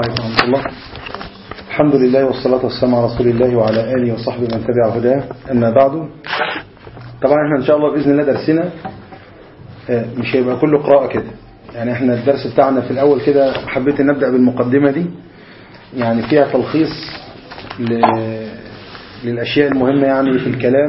عليكم ورحمة الله الحمد لله والصلاة والسلام على رسول الله وعلى آله وصحبه من تبع هداه أما بعد طبعا احنا إن شاء الله بإذن الله درسنا مش هيبقى كله قراءة كده يعني احنا الدرس بتاعنا في الأول كده حبيت أن نبدأ بالمقدمة دي يعني فيها تلخيص ل... للأشياء المهمة يعني في الكلام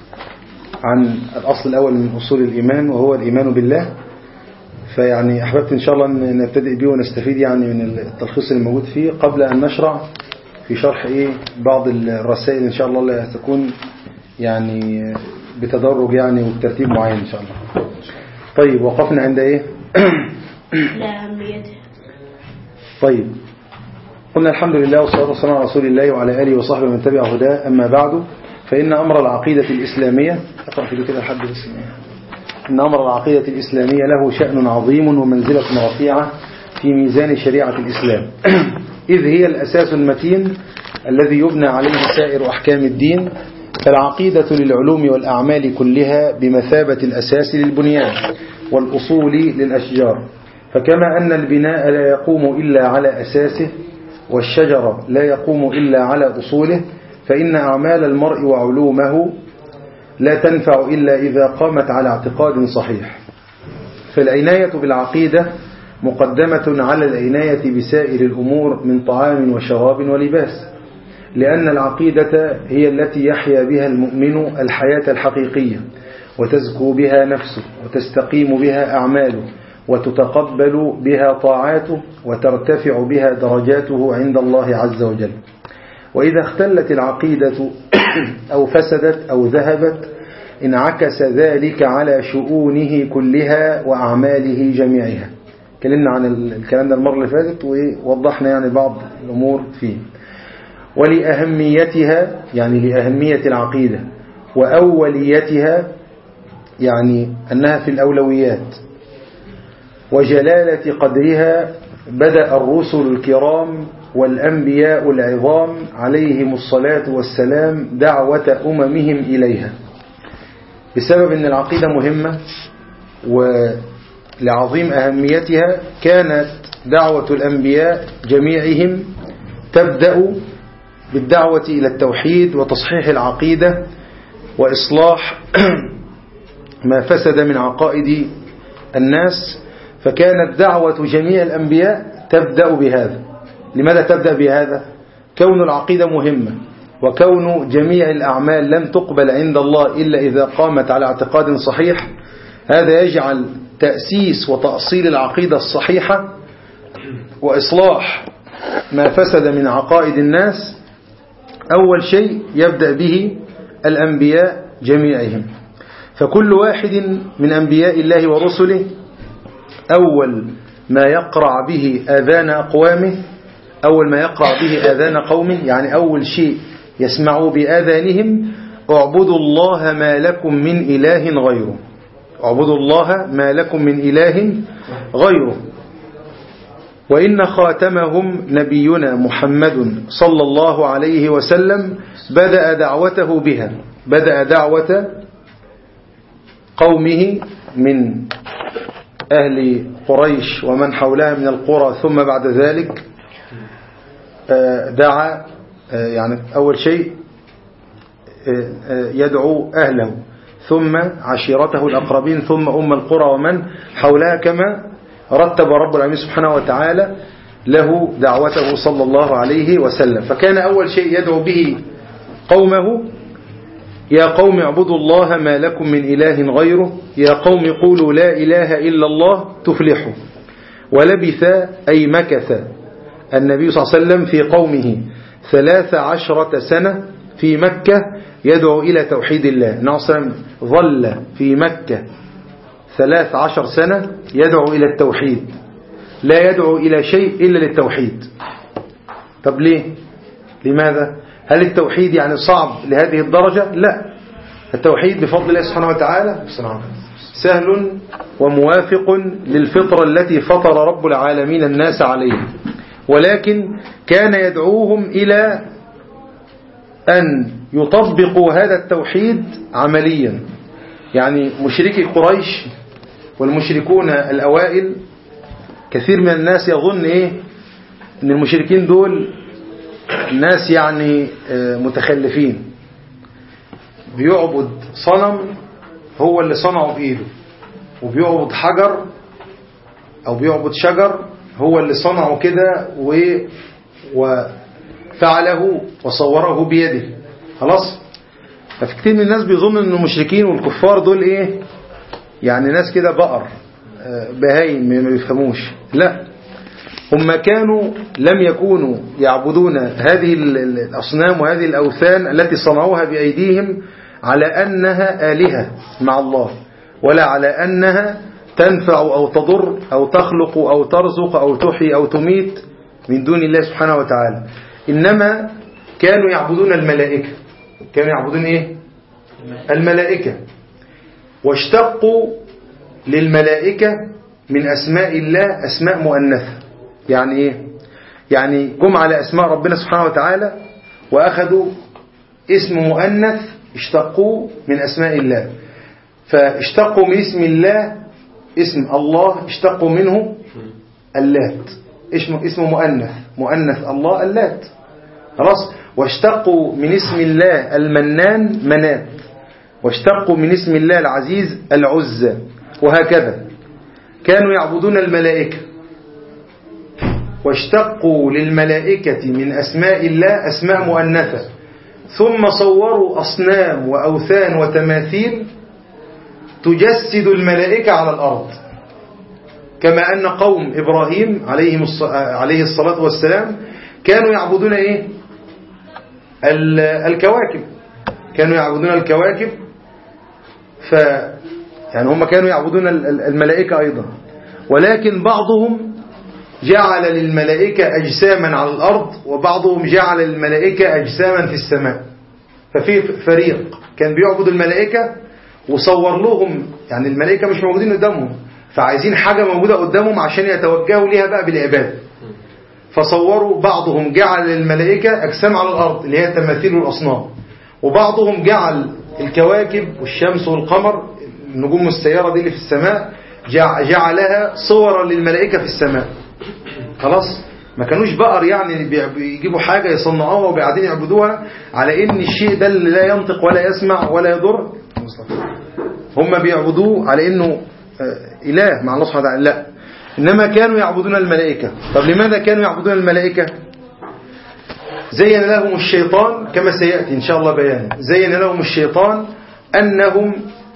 عن الأصل الأول من أصول الإيمان وهو الإيمان بالله فيعني أحببت إن شاء الله أن نبتدئ به ونستفيد يعني من التلخيص اللي موجود فيه قبل أن نشرع في شرح إيه بعض الرسائل إن شاء الله اللي هتكون يعني بتدرج يعني وبترتيب معين إن شاء الله طيب وقفنا عند إيه لأهميته طيب قلنا الحمد لله والصلاة والسلام على رسول الله وعلى آله وصحبه من تبع هداه أما بعد فإن أمر العقيدة الإسلامية أقرأ في كده لحد بس إن أمر العقيدة الإسلامية له شأن عظيم ومنزلة رفيعة في ميزان شريعة الإسلام إذ هي الأساس المتين الذي يبنى عليه سائر أحكام الدين فالعقيدة للعلوم والأعمال كلها بمثابة الأساس للبنيان والأصول للأشجار فكما أن البناء لا يقوم إلا على أساسه والشجر لا يقوم إلا على أصوله فإن أعمال المرء وعلومه لا تنفع إلا إذا قامت على اعتقاد صحيح فالعناية بالعقيدة مقدمة على العناية بسائر الأمور من طعام وشراب ولباس لأن العقيدة هي التي يحيا بها المؤمن الحياة الحقيقية وتزكو بها نفسه وتستقيم بها أعماله وتتقبل بها طاعاته وترتفع بها درجاته عند الله عز وجل وإذا اختلت العقيدة أو فسدت أو ذهبت انعكس ذلك على شؤونه كلها وأعماله جميعها كلمنا عن الكلام ده المرة اللي فاتت ووضحنا يعني بعض الأمور فيه ولأهميتها يعني لأهمية العقيدة وأوليتها يعني أنها في الأولويات وجلالة قدرها بدأ الرسل الكرام والأنبياء العظام عليهم الصلاة والسلام دعوة أممهم إليها بسبب أن العقيدة مهمة ولعظيم أهميتها كانت دعوة الأنبياء جميعهم تبدأ بالدعوة إلى التوحيد وتصحيح العقيدة وإصلاح ما فسد من عقائد الناس فكانت دعوة جميع الأنبياء تبدأ بهذا لماذا تبدأ بهذا؟ كون العقيدة مهمة وكون جميع الأعمال لن تقبل عند الله إلا إذا قامت على اعتقاد صحيح هذا يجعل تأسيس وتأصيل العقيدة الصحيحة وإصلاح ما فسد من عقائد الناس أول شيء يبدأ به الأنبياء جميعهم فكل واحد من أنبياء الله ورسله أول ما يقرع به آذان أقوامه أول ما يقرع به آذان قوم يعني أول شيء يسمعوا بآذانهم اعبدوا الله ما لكم من إله غيره اعبدوا الله ما لكم من إله غيره وإن خاتمهم نبينا محمد صلى الله عليه وسلم بدأ دعوته بها بدأ دعوة قومه من أهل قريش ومن حولها من القرى ثم بعد ذلك دعا يعني أول شيء يدعو أهله ثم عشيرته الأقربين ثم أم القرى ومن حولها كما رتب رب العالمين سبحانه وتعالى له دعوته صلى الله عليه وسلم فكان أول شيء يدعو به قومه يا قوم اعبدوا الله ما لكم من إله غيره يا قوم قولوا لا إله إلا الله تفلحوا ولبث أي مكث النبي صلى الله عليه وسلم في قومه ثلاث عشرة سنة في مكة يدعو إلى توحيد الله النبي صلى الله عليه وسلم ظل في مكة ثلاث عشر سنة يدعو إلى التوحيد لا يدعو إلى شيء إلا للتوحيد طب ليه لماذا هل التوحيد يعني صعب لهذه الدرجة لا التوحيد بفضل الله سبحانه وتعالى سهل وموافق للفطرة التي فطر رب العالمين الناس عليه ولكن كان يدعوهم إلى أن يطبقوا هذا التوحيد عمليا يعني مشركي قريش والمشركون الأوائل كثير من الناس يظن إيه ان المشركين دول ناس يعني آه، متخلفين بيعبد صنم هو اللي صنعه بإيده وبيعبد حجر أو بيعبد شجر هو اللي صنعه كده و... وفعله وصوره بيده خلاص ففي كتير من الناس بيظن ان المشركين والكفار دول ايه يعني ناس كده بقر آه، بهايم ما بيفهموش لا هم كانوا لم يكونوا يعبدون هذه ال- ال- الأصنام وهذه الأوثان التي صنعوها بأيديهم على أنها آلهة مع الله ولا على أنها تنفع أو تضر أو تخلق أو ترزق أو تحيي أو تميت من دون الله سبحانه وتعالى إنما كانوا يعبدون الملائكة كانوا يعبدون إيه؟ الملائكة واشتقوا للملائكة من أسماء الله أسماء مؤنثة يعني إيه؟ يعني جم على أسماء ربنا سبحانه وتعالى وأخذوا اسم مؤنث اشتقوه من أسماء الله فاشتقوا من اسم الله اسم الله اشتقوا منه اللات اسمه اسمه مؤنث مؤنث الله اللات خلاص واشتقوا من اسم الله المنان منات واشتقوا من اسم الله العزيز العزة وهكذا كانوا يعبدون الملائكة واشتقوا للملائكة من أسماء الله أسماء مؤنثة ثم صوروا أصنام وأوثان وتماثيل تجسد الملائكة على الأرض كما أن قوم إبراهيم عليهم الص... عليه الصلاة والسلام كانوا يعبدون إيه؟ ال- الكواكب كانوا يعبدون الكواكب ف يعني هم كانوا يعبدون ال- ال- الملائكة أيضا ولكن بعضهم جعل للملائكة أجساما على الأرض وبعضهم جعل للملائكة أجساما في السماء ففي فريق كان بيعبد الملائكة وصور لهم يعني الملائكة مش موجودين قدامهم فعايزين حاجة موجودة قدامهم عشان يتوجهوا ليها بقى بالعبادة فصوروا بعضهم جعل للملائكة أجسام على الأرض اللي هي التماثيل والأصنام وبعضهم جعل الكواكب والشمس والقمر النجوم السيارة دي اللي في السماء جع- جعلها صورا للملائكة في السماء خلاص ما كانوش بقر يعني بي- بيجيبوا حاجة يصنعوها وبعدين يعبدوها على ان الشيء ده اللي لا ينطق ولا يسمع ولا يضر هم بيعبدوه على انه آه، اله مع الله سبحانه وتعالى لا انما كانوا يعبدون الملائكة طب لماذا كانوا يعبدون الملائكة زين لهم الشيطان كما سيأتي إن شاء الله بيان زين لهم الشيطان أنهم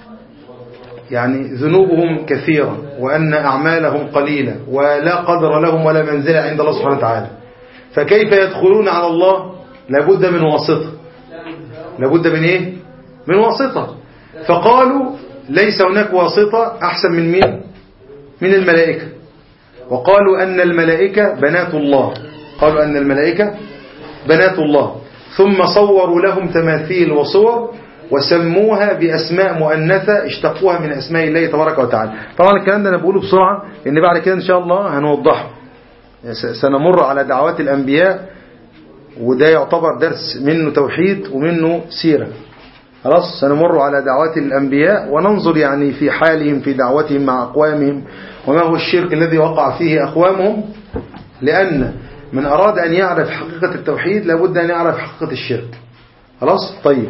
يعني ذنوبهم كثيرة وأن أعمالهم قليلة ولا قدر لهم ولا منزلة عند الله سبحانه وتعالى فكيف يدخلون على الله لابد من واسطة لابد من إيه من واسطة فقالوا ليس هناك واسطة أحسن من مين من الملائكة وقالوا أن الملائكة بنات الله قالوا أن الملائكة بنات الله ثم صوروا لهم تماثيل وصور وسموها بأسماء مؤنثة اشتقوها من أسماء الله تبارك وتعالى طبعا الكلام ده أنا بقوله بسرعة لأن بعد كده إن شاء الله هنوضحه س- سنمر على دعوات الأنبياء وده يعتبر درس منه توحيد ومنه سيرة خلاص سنمر على دعوات الأنبياء وننظر يعني في حالهم في دعوتهم مع أقوامهم وما هو الشرك الذي وقع فيه أقوامهم لأن من أراد أن يعرف حقيقة التوحيد لابد أن يعرف حقيقة الشرك خلاص طيب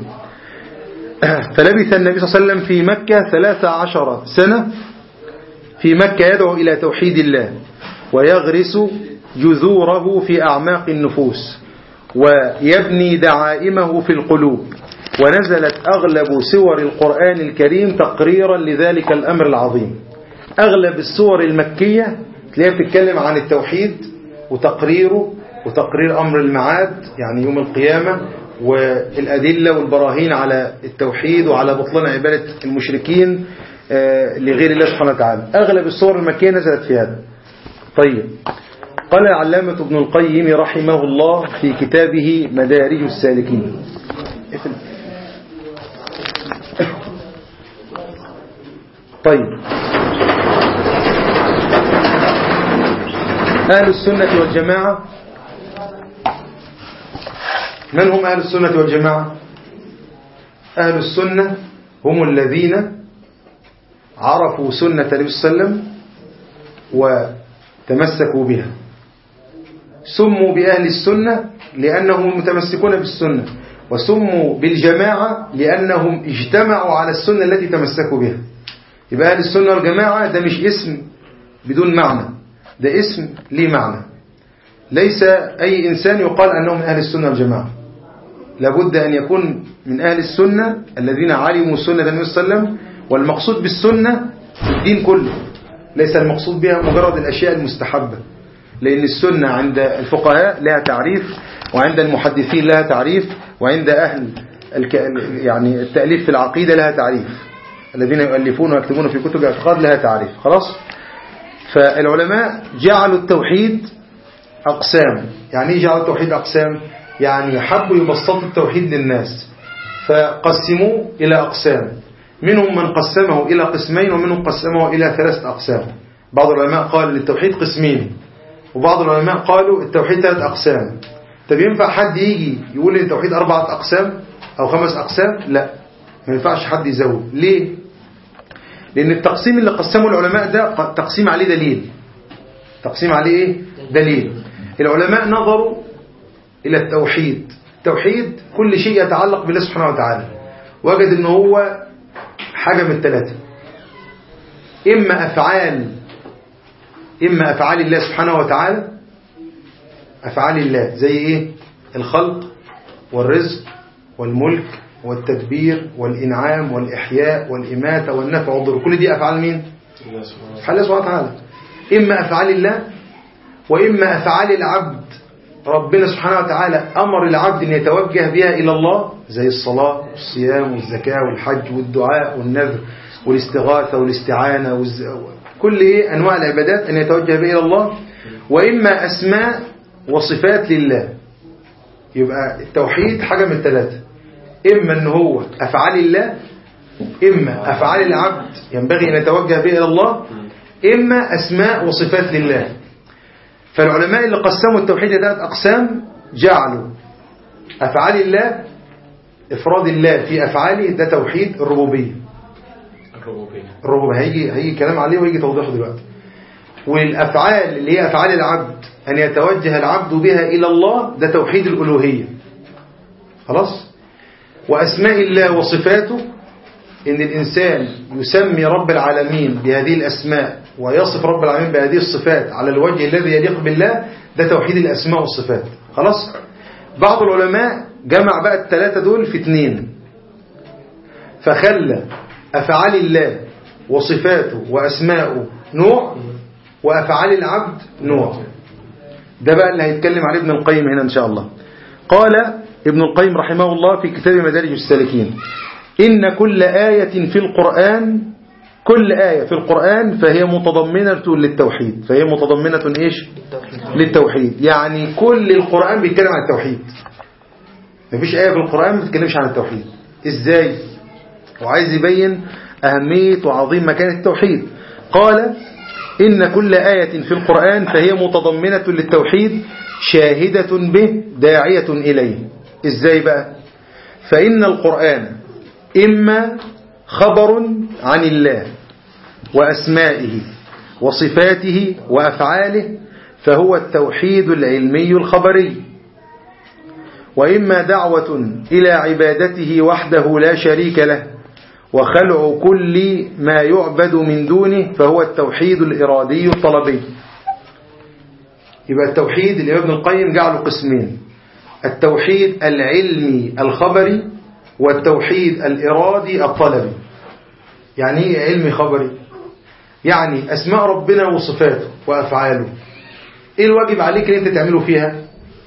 فلبث النبي صلى الله عليه وسلم في مكة ثلاث عشر سنة في مكة يدعو إلى توحيد الله ويغرس جذوره في أعماق النفوس ويبني دعائمه في القلوب ونزلت أغلب سور القرآن الكريم تقريرا لذلك الأمر العظيم أغلب السور المكية تلاقيها بتتكلم عن التوحيد وتقريره وتقرير أمر المعاد يعني يوم القيامة والأدلة والبراهين على التوحيد وعلى بطلان عبادة المشركين آه، لغير الله سبحانه وتعالى أغلب السور المكية نزلت في هذا طيب قال علامة ابن القيم رحمه الله في كتابه مدارج السالكين طيب أهل السنة والجماعة من هم أهل السنة والجماعة أهل السنة هم الذين عرفوا سنة النبي صلى الله عليه وسلم وتمسكوا بها سموا بأهل السنة لأنهم متمسكون بالسنة وسموا بالجماعة لأنهم اجتمعوا على السنة التي تمسكوا بها يبقى أهل السنة والجماعة ده مش اسم بدون معنى ده اسم ليه معنى ليس أي إنسان يقال أنه من أهل السنة والجماعة لابد أن يكون من أهل السنة الذين علموا سنة النبي صلى الله عليه وسلم والمقصود بالسنة الدين كله ليس المقصود بها مجرد الأشياء المستحبة لأن السنة عند الفقهاء لها تعريف وعند المحدثين لها تعريف وعند أهل الك... يعني التأليف في العقيدة لها تعريف الذين يؤلفون ويكتبون في كتب الاعتقاد لها تعريف خلاص فالعلماء جعلوا التوحيد أقسام يعني ايه جعلوا التوحيد أقسام يعني حبوا يبسطوا التوحيد للناس فقسموه إلى أقسام منهم من قسمه إلى قسمين ومنهم قسمه إلى ثلاثة أقسام بعض العلماء قال للتوحيد قسمين وبعض العلماء قالوا التوحيد ثلاث أقسام طب ينفع حد يجي يقول لي التوحيد أربعة أقسام أو خمس أقسام لا ما ينفعش حد يزود ليه لأن التقسيم اللي قسمه العلماء ده تقسيم عليه دليل تقسيم عليه إيه؟ دليل العلماء نظروا إلى التوحيد التوحيد كل شيء يتعلق بالله سبحانه وتعالى وجد ان هو حاجة من الثلاثة إما أفعال إما أفعال الله سبحانه وتعالى أفعال الله زي إيه الخلق والرزق والملك والتدبير والإنعام والإحياء والإماتة والنفع والضر كل دي أفعال مين أفعال الله سبحانه وتعالى إما أفعال الله وإما أفعال العبد ربنا سبحانه وتعالى أمر العبد أن يتوجه بها إلى الله زي الصلاة والصيام والزكاة والحج والدعاء والنذر والاستغاثة والاستعانة والز... كل إيه أنواع العبادات أن يتوجه بها إلى الله وإما أسماء وصفات لله يبقى التوحيد حاجة من الثلاثة إما أن هو أفعال الله إما أفعال العبد ينبغي أن يتوجه بها إلى الله إما أسماء وصفات لله فالعلماء اللي قسموا التوحيد ثلاث أقسام جعلوا أفعال الله إفراد الله في أفعاله ده توحيد الربوبية الربوبية الربوبية هيجي, هيجي كلام عليه ويجي توضيحه دلوقتي والأفعال اللي هي أفعال العبد أن يتوجه العبد بها إلى الله ده توحيد الألوهية خلاص وأسماء الله وصفاته إن الإنسان يسمي رب العالمين بهذه الأسماء ويصف رب العالمين بهذه الصفات على الوجه الذي يليق بالله ده توحيد الأسماء والصفات خلاص بعض العلماء جمع بقى الثلاثة دول في اتنين فخلى أفعال الله وصفاته وأسماءه نوع وأفعال العبد نوع ده بقى اللي هيتكلم عليه ابن القيم هنا إن شاء الله قال ابن القيم رحمه الله في كتاب مدارج السالكين إن كل آية في القرآن كل آية في القرآن فهي متضمنة للتوحيد فهي متضمنة إيش للتوحيد يعني كل القرآن بيتكلم عن التوحيد مفيش آية في القرآن ما بتتكلمش عن التوحيد إزاي وعايز يبين أهمية وعظيم مكان التوحيد قال إن كل آية في القرآن فهي متضمنة للتوحيد شاهدة به داعية إليه إزاي بقى فإن القرآن إما خبر عن الله وأسمائه وصفاته وأفعاله فهو التوحيد العلمي الخبري وإما دعوة إلى عبادته وحده لا شريك له وخلع كل ما يعبد من دونه فهو التوحيد الإرادي الطلبي يبقى التوحيد اللي ابن القيم جعله قسمين التوحيد العلمي الخبري والتوحيد الإرادي الطلبي يعني ايه علمي خبري يعني أسماء ربنا وصفاته وأفعاله ايه الواجب عليك ان انت تعمله فيها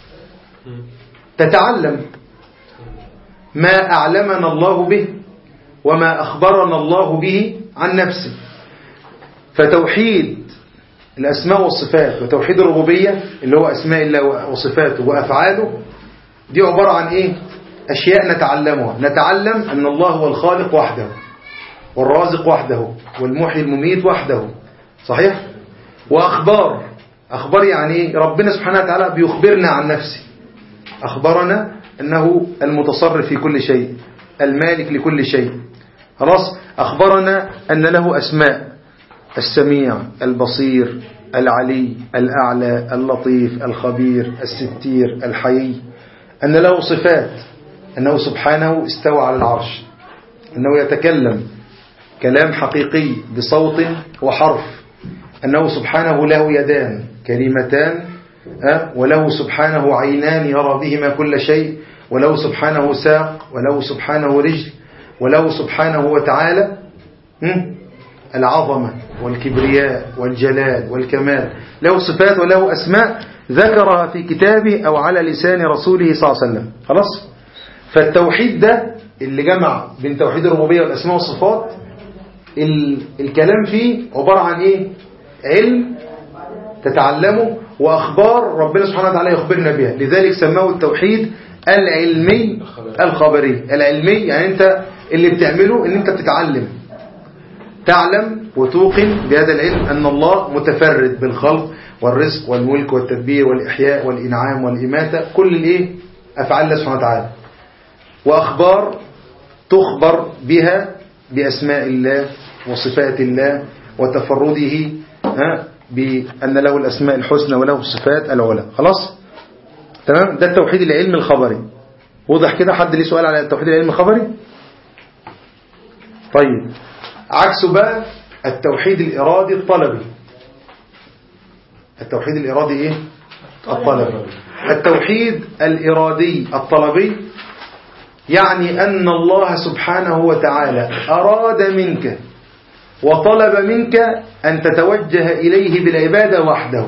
تتعلم ما أعلمنا الله به وما أخبرنا الله به عن نفسه فتوحيد الأسماء والصفات وتوحيد الربوبية اللي هو أسماء الله وصفاته وأفعاله دي عبارة عن إيه أشياء نتعلمها نتعلم أن الله هو الخالق وحده والرازق وحده والمحيي المميت وحده صحيح وأخبار أخبار يعني إيه ربنا سبحانه وتعالى بيخبرنا عن نفسه أخبرنا أنه المتصرف في كل شيء المالك لكل شيء خلاص أخبرنا أن له أسماء السميع البصير العلي الأعلى اللطيف الخبير الستير الحي أن له صفات أنه سبحانه استوى على العرش أنه يتكلم كلام حقيقي بصوت وحرف أنه سبحانه له يدان كريمتان أه؟ وله سبحانه عينان يرى بهما كل شيء وله سبحانه ساق وله سبحانه رجل وله سبحانه وتعالى هم؟ العظمة والكبرياء والجلال والكمال له صفات وله أسماء ذكرها في كتابه أو على لسان رسوله صلى الله عليه وسلم خلاص فالتوحيد ده اللي جمع بين توحيد الربوبية والأسماء والصفات ال... الكلام فيه عبارة عن إيه علم تتعلمه وأخبار ربنا سبحانه وتعالى يخبرنا بها لذلك سماه التوحيد العلمي الخبري العلمي يعني أنت اللي بتعمله أن أنت بتتعلم تعلم وتوقن بهذا العلم أن الله متفرد بالخلق والرزق والملك والتدبير والإحياء والإنعام والإماتة كل الإيه أفعال الله سبحانه وتعالى وأخبار تخبر بها بأسماء الله وصفات الله وتفرده ها بأن له الأسماء الحسنى وله الصفات العلى خلاص تمام ده التوحيد العلمي الخبري وضح كده حد ليه سؤال على التوحيد العلمي الخبري طيب عكسه بقى التوحيد الإرادي الطلبي التوحيد الإرادي إيه؟ الطلبي التوحيد الإرادي الطلبي يعني أن الله سبحانه وتعالى أراد منك وطلب منك أن تتوجه إليه بالعبادة وحده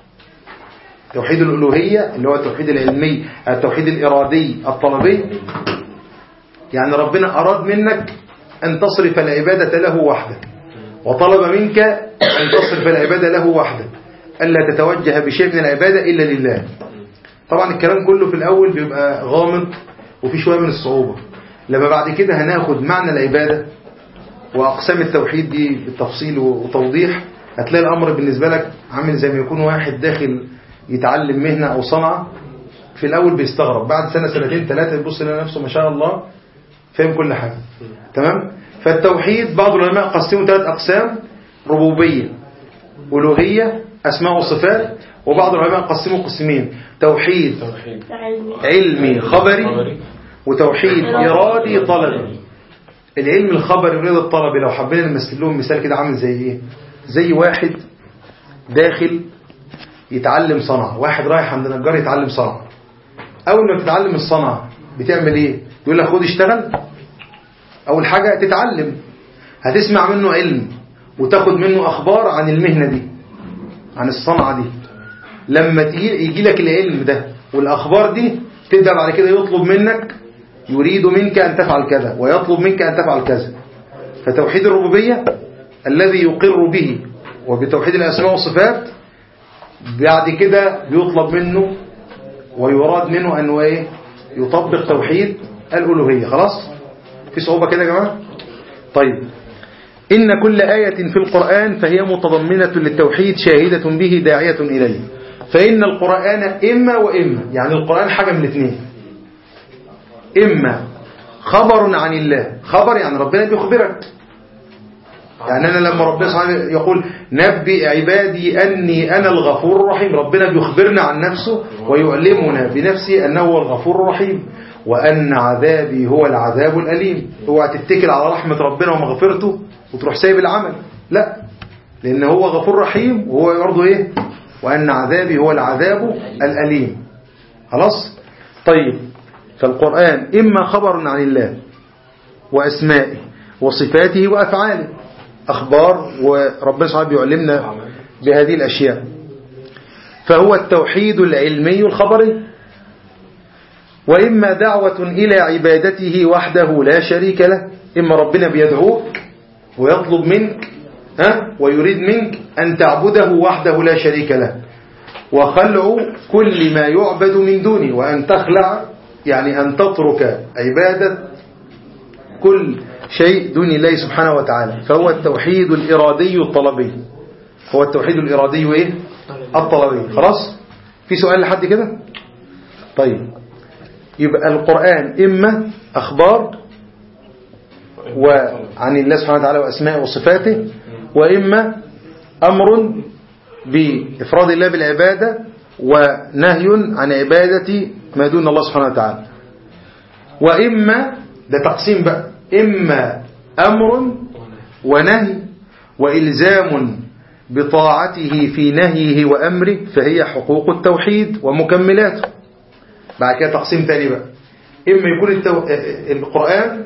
توحيد الألوهية اللي هو التوحيد العلمي التوحيد الإرادي الطلبي يعني ربنا أراد منك أن تصرف العبادة له وحده وطلب منك أن تصرف العبادة له وحده ألا تتوجه بشيء من العبادة إلا لله طبعا الكلام كله في الأول بيبقى غامض وفي شوية من الصعوبة لما بعد كده هناخد معنى العبادة وأقسام التوحيد دي بالتفصيل وتوضيح هتلاقي الأمر بالنسبة لك عامل زي ما يكون واحد داخل يتعلم مهنة أو صنعة في الأول بيستغرب بعد سنة سنتين ثلاثة يبص لنفسه ما شاء الله فاهم كل حاجة تمام فالتوحيد بعض العلماء قسموا ثلاث أقسام ربوبية ألوهية أسماء وصفات وبعض العلماء قسموا قسمين توحيد توحيد علمي خبري وتوحيد إرادي طلبي العلم الخبري والرضا الطلبي لو حبينا نمثل لهم مثال كده عامل زي ايه زي واحد داخل يتعلم صنعة واحد رايح عند نجار يتعلم صنعة اول ما تتعلم الصنعة بتعمل ايه يقول لك خد اشتغل اول حاجة تتعلم هتسمع منه علم وتاخد منه اخبار عن المهنة دي عن الصنعة دي لما تيجي يجي لك العلم ده والاخبار دي تبدأ بعد كده يطلب منك يريد منك أن تفعل كذا ويطلب منك أن تفعل كذا فتوحيد الربوبية الذي يقر به وبتوحيد الأسماء والصفات بعد كده بيطلب منه ويراد منه أنه إيه يطبق توحيد الألوهية خلاص في صعوبة كده يا جماعة طيب إن كل آية في القرآن فهي متضمنة للتوحيد شاهدة به داعية إليه فإن القرآن إما وإما يعني القرآن حاجة من الاثنين إما خبر عن الله خبر يعني ربنا بيخبرك يعني أنا لما ربنا سبحانه يقول نبئ عبادي أني أنا الغفور الرحيم ربنا بيخبرنا عن نفسه ويعلمنا بنفسه أنه هو الغفور الرحيم وأن عذابي هو العذاب الأليم اوعى تتكل على رحمة ربنا ومغفرته وتروح سايب العمل لا لأن هو غفور رحيم وهو برضه إيه وأن عذابي هو العذاب الأليم خلاص طيب فالقرآن إما خبر عن الله وأسمائه وصفاته وأفعاله أخبار وربنا سبحانه بيعلمنا بهذه الأشياء فهو التوحيد العلمي الخبري وإما دعوة إلى عبادته وحده لا شريك له إما ربنا بيدعوك ويطلب منك ها ويريد منك أن تعبده وحده لا شريك له وخلع كل ما يعبد من دونه وأن تخلع يعني أن تترك عبادة كل شيء دون الله سبحانه وتعالى فهو التوحيد الإرادي الطلبي هو التوحيد الإرادي إيه؟ الطلبي خلاص في سؤال لحد كده طيب يبقى القرآن إما أخبار وعن الله سبحانه وتعالى وأسماء وصفاته وإما أمر بإفراد الله بالعبادة ونهي عن عبادة ما دون الله سبحانه وتعالى وإما ده تقسيم بقى إما أمر ونهي وإلزام بطاعته في نهيه وأمره فهي حقوق التوحيد ومكملاته بعد كده تقسيم تاني بقى إما يكون التو... القرآن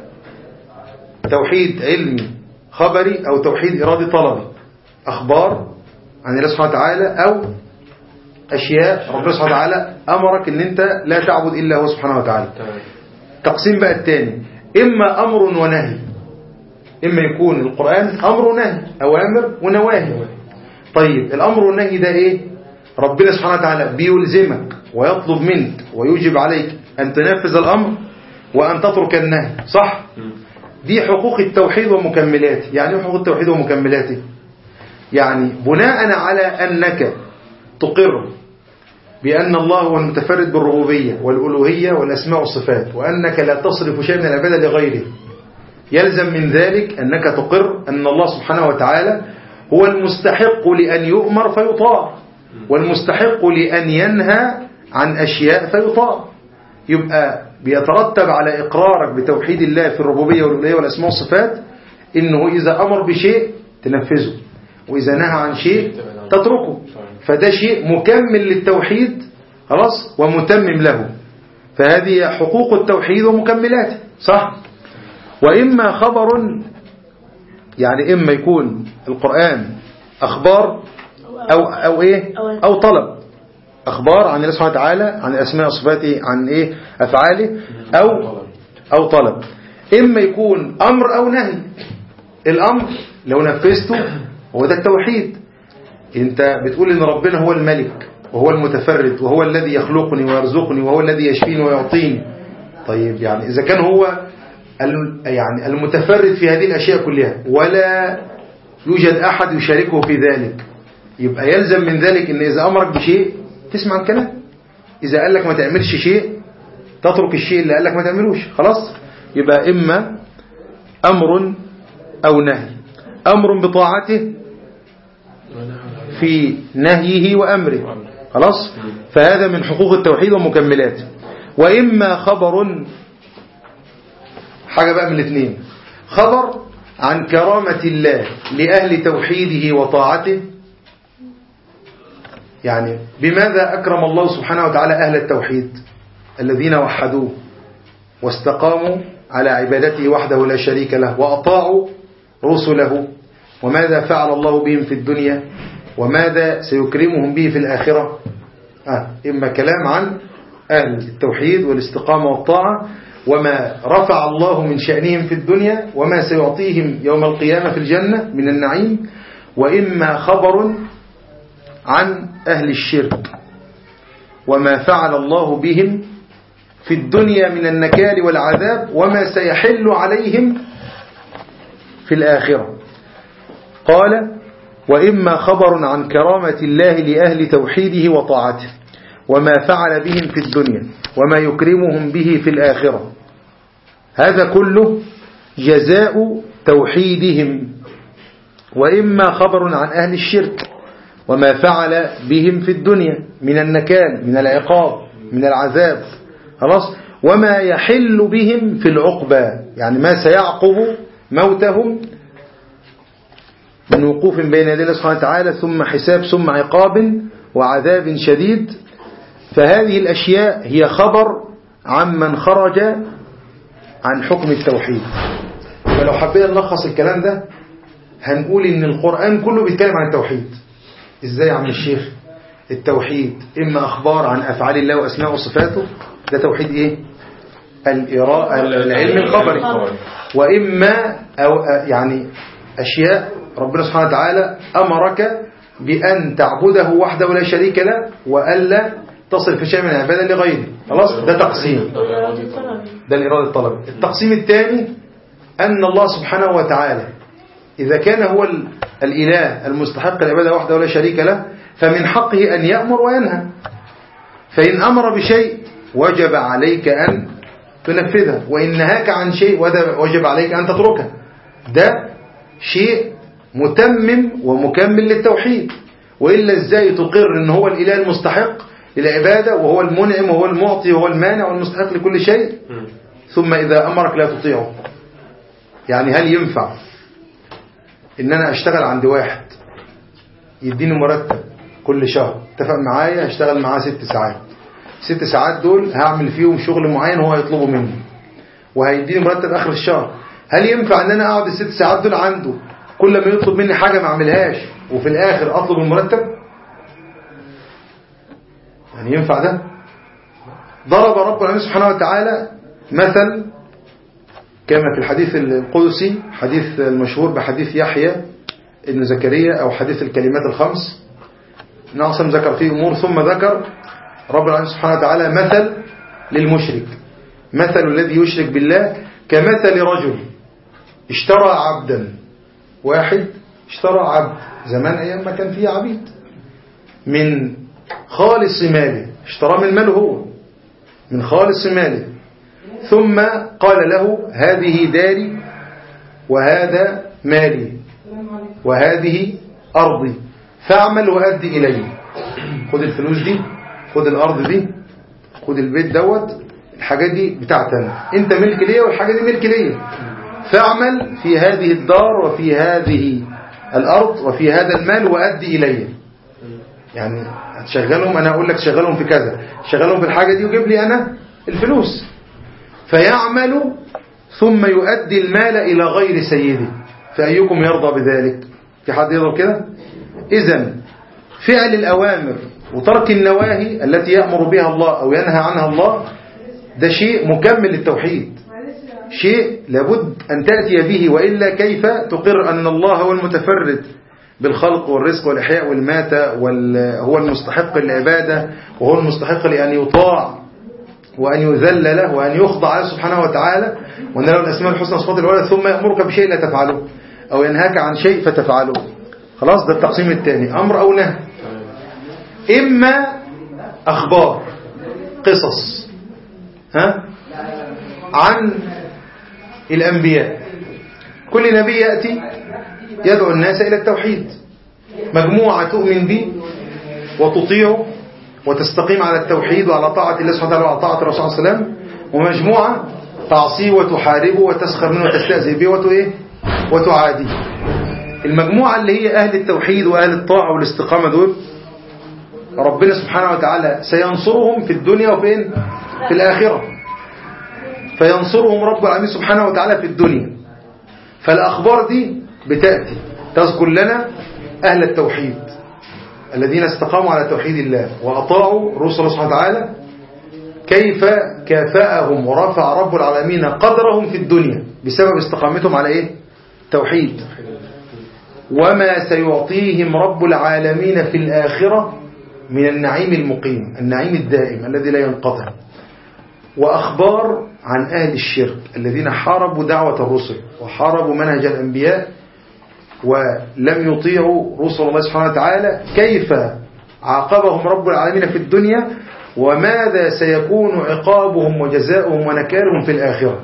توحيد علمي خبري أو توحيد إرادي طلبي أخبار عن الله سبحانه وتعالى أو أشياء ربنا سبحانه وتعالى أمرك أن أنت لا تعبد إلا هو سبحانه وتعالى تمام تقسيم بقى الثاني إما أمر ونهي إما يكون القرآن أمر ونهي أوامر ونواهي طيب الأمر والنهي ده إيه ربنا سبحانه وتعالى بيلزمك ويطلب منك ويوجب عليك أن تنفذ الأمر وأن تترك النهي صح دي حقوق التوحيد ومكملاته يعني إيه حقوق التوحيد ومكملاته يعني بناء على أنك تقر بأن الله هو المتفرد بالربوبية والألوهية والأسماء والصفات وأنك لا تصرف شيء من العبادة لغيره يلزم من ذلك أنك تقر أن الله سبحانه وتعالى هو المستحق لأن يؤمر فيطاع والمستحق لأن ينهى عن أشياء فيطاع يبقى بيترتب على إقرارك بتوحيد الله في الربوبية والألوهية والأسماء والصفات إنه إذا أمر بشيء تنفذه وإذا نهى عن شيء تتركه فده شيء مكمل للتوحيد خلاص ومتمم له فهذه حقوق التوحيد ومكملاته صح وإما خبر يعني إما يكون القرآن أخبار أو, أو إيه أو طلب أخبار عن الله سبحانه وتعالى عن الأسماء وصفاته عن إيه أفعاله أو أو طلب إما يكون أمر أو نهي الأمر لو نفذته هو ده التوحيد انت بتقول ان ربنا هو الملك وهو المتفرد وهو الذي يخلقني ويرزقني وهو الذي يشفيني ويعطيني طيب يعني اذا كان هو ال- يعني المتفرد في هذه الاشياء كلها ولا يوجد احد يشاركه في ذلك يبقى يلزم من ذلك ان اذا امرك بشيء تسمع الكلام اذا قال لك ما تعملش شيء تترك الشيء اللي قال لك ما تعملوش خلاص يبقى اما امر او نهي امر بطاعته في نهيه وأمره خلاص فهذا من حقوق التوحيد ومكملاته وإما خبر حاجة بقى من الاثنين خبر عن كرامة الله لأهل توحيده وطاعته يعني بماذا أكرم الله سبحانه وتعالى أهل التوحيد الذين وحدوه واستقاموا على عبادته وحده لا شريك له وأطاعوا رسله وماذا فعل الله بهم في الدنيا وماذا سيكرمهم به في الآخرة آه إما كلام عن أهل التوحيد والاستقامة والطاعة وما رفع الله من شأنهم في الدنيا وما سيعطيهم يوم القيامة في الجنة من النعيم وإما خبر عن أهل الشرك وما فعل الله بهم في الدنيا من النكال والعذاب وما سيحل عليهم في الآخرة قال وإما خبر عن كرامة الله لأهل توحيده وطاعته وما فعل بهم في الدنيا وما يكرمهم به في الآخرة هذا كله جزاء توحيدهم وإما خبر عن أهل الشرك وما فعل بهم في الدنيا من النكال من العقاب من العذاب خلاص وما يحل بهم في العقبة يعني ما سيعقب موتهم من وقوف بين يدي الله سبحانه وتعالى ثم حساب ثم عقاب وعذاب شديد فهذه الأشياء هي خبر عمن خرج عن حكم التوحيد ولو حبينا نلخص الكلام ده هنقول ان القرآن كله بيتكلم عن التوحيد ازاي يا عم الشيخ التوحيد اما اخبار عن افعال الله واسماء وصفاته ده توحيد ايه الإراء العلم الخبري واما أو يعني اشياء ربنا سبحانه وتعالى امرك بان تعبده وحده ولا شريك له والا تصل في شيء من العباده لغيره خلاص ده تقسيم ده الإرادة الطلبي التقسيم الثاني أن الله سبحانه وتعالى إذا كان هو ال- الإله المستحق العبادة وحده ولا شريك له فمن حقه أن يأمر وينهى فإن أمر بشيء وجب عليك أن تنفذه وإن نهاك عن شيء وده وجب عليك أن تتركه ده شيء متمم ومكمل للتوحيد وإلا إزاي تقر إن هو الإله المستحق للعبادة وهو المنعم وهو المعطي وهو المانع والمستحق لكل شيء مم. ثم إذا أمرك لا تطيعه يعني هل ينفع إن أنا أشتغل عند واحد يديني مرتب كل شهر اتفق معايا هشتغل معاه ست ساعات ست ساعات دول هعمل فيهم شغل معين هو يطلبه مني وهيديني مرتب آخر الشهر هل ينفع إن أنا أقعد الست ساعات دول عنده كل ما يطلب مني حاجة ما أعملهاش وفي الآخر أطلب المرتب يعني ينفع ده ضرب رب العالمين سبحانه وتعالى مثل كما في الحديث القدسي حديث المشهور بحديث يحيى ابن زكريا أو حديث الكلمات الخمس نعصم ذكر فيه أمور ثم ذكر رب العالمين سبحانه وتعالى مثل للمشرك مثل الذي يشرك بالله كمثل رجل اشترى عبدا واحد اشترى عبد زمان أيام ما كان فيه عبيد من خالص ماله اشترى من ماله هو من خالص ماله ثم قال له هذه داري وهذا مالي وهذه أرضي فاعمل وأدي إلي خد الفلوس دي خد الأرض دي خد البيت دوت الحاجات دي بتاعتنا انت ملك ليا والحاجة دي ملك ليا فاعمل في هذه الدار وفي هذه الأرض وفي هذا المال وأدي إلي يعني هتشغلهم أنا أقول لك شغلهم في كذا شغلهم في الحاجة دي وجيب لي أنا الفلوس فيعمل ثم يؤدي المال إلى غير سيده فأيكم يرضى بذلك في حد يرضى كده إذا فعل الأوامر وترك النواهي التي يأمر بها الله أو ينهى عنها الله ده شيء مكمل للتوحيد شيء لابد أن تأتي به وإلا كيف تقر أن الله هو المتفرد بالخلق والرزق والإحياء والماتة وهو المستحق للعبادة وهو المستحق لأن يطاع وأن يذل له وأن يخضع له سبحانه وتعالى وأن له الأسماء الحسنى صفات الولد ثم يأمرك بشيء لا تفعله أو ينهاك عن شيء فتفعله خلاص ده التقسيم الثاني أمر أو نهي إما أخبار قصص ها عن الأنبياء كل نبي يأتي يدعو الناس إلى التوحيد مجموعة تؤمن به وتطيعه وتستقيم على التوحيد وعلى طاعة الله سبحانه وتعالى وعلى طاعة الرسول صلى الله عليه وسلم ومجموعة تعصيه وتحاربه وتسخر منه وتستهزئ به وتإيه وتعاديه المجموعة اللي هي أهل التوحيد وأهل الطاعة والاستقامة دول ربنا سبحانه وتعالى سينصرهم في الدنيا وفين في الآخرة فينصرهم رب العالمين سبحانه وتعالى في الدنيا فالأخبار دي بتأتي تذكر لنا أهل التوحيد الذين استقاموا على توحيد الله وأطاعوا رسول الله سبحانه وتعالى كيف كافأهم ورفع رب العالمين قدرهم في الدنيا بسبب استقامتهم على إيه؟ توحيد وما سيعطيهم رب العالمين في الآخرة من النعيم المقيم النعيم الدائم الذي لا ينقطع وأخبار عن أهل الشرك الذين حاربوا دعوة الرسل وحاربوا منهج الأنبياء ولم يطيعوا رسل الله سبحانه وتعالى كيف عاقبهم رب العالمين في الدنيا وماذا سيكون عقابهم وجزاؤهم ونكالهم في الآخرة